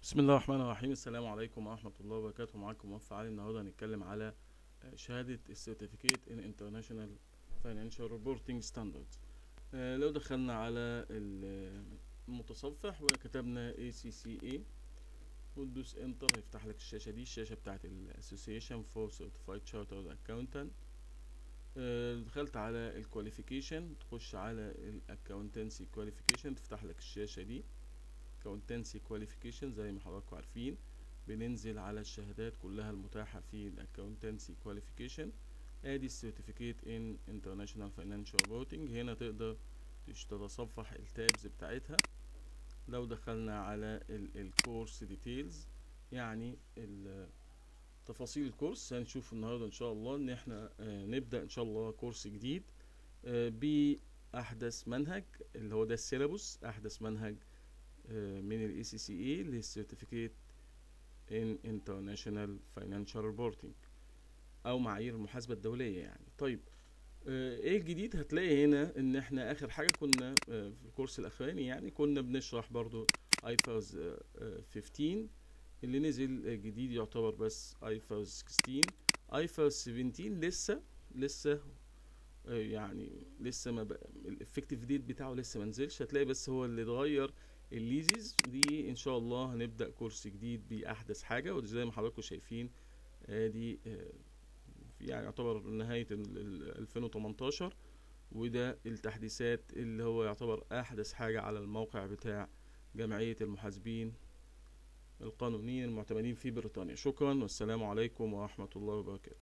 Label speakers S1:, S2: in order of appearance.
S1: بسم الله الرحمن الرحيم السلام عليكم ورحمة الله وبركاته معاكم موفى علي النهاردة هنتكلم على آه، شهادة السيرتيفيكيت ان انترناشونال فاينانشال ريبورتنج ستاندردز لو دخلنا على ال- المتصفح وكتبنا ACCA وندوس انتر هيفتح لك الشاشة دي الشاشة بتاعت ال Association for Certified Chartered Accountant آه، دخلت على الكواليفيكيشن تخش على الاكاونتنسي كواليفيكيشن تفتح لك الشاشة دي accountancy qualification زي ما حضراتكم عارفين بننزل على الشهادات كلها المتاحة في الاكاونتنسي qualification ادي السيرتيفيكيت ان انترناشونال فاينانشال ريبورتنج هنا تقدر تش- تتصفح التابز بتاعتها لو دخلنا على الكورس ديتيلز يعني ال- تفاصيل الكورس هنشوف النهارده ان شاء الله ان احنا آه، نبدا ان شاء الله كورس جديد آه، باحدث منهج اللي هو ده السيلابوس احدث منهج آه، من الاي سي سي اي للسيرتيفيكيت ان انترناشونال فاينانشال ريبورتنج او معايير المحاسبه الدوليه يعني طيب آه، ايه الجديد هتلاقي هنا ان احنا اخر حاجه كنا آه، في الكورس الاخراني يعني كنا بنشرح برضو ايفاز 15 اللي نزل آه، جديد يعتبر بس ايفاز 16 ايفاز 17 لسه لسه آه، يعني لسه ما الافكتيف ديت بتاعه لسه ما نزلش هتلاقي بس هو اللي اتغير الليزيز دي ان شاء الله هنبدا كورس جديد باحدث حاجه وزي ما حضراتكم شايفين ادي آه، يعني يعتبر نهايه ال- ال- 2018 وده التحديثات اللي هو يعتبر احدث حاجه على الموقع بتاع جمعيه المحاسبين القانونيين المعتمدين في بريطانيا شكرا والسلام عليكم ورحمه الله وبركاته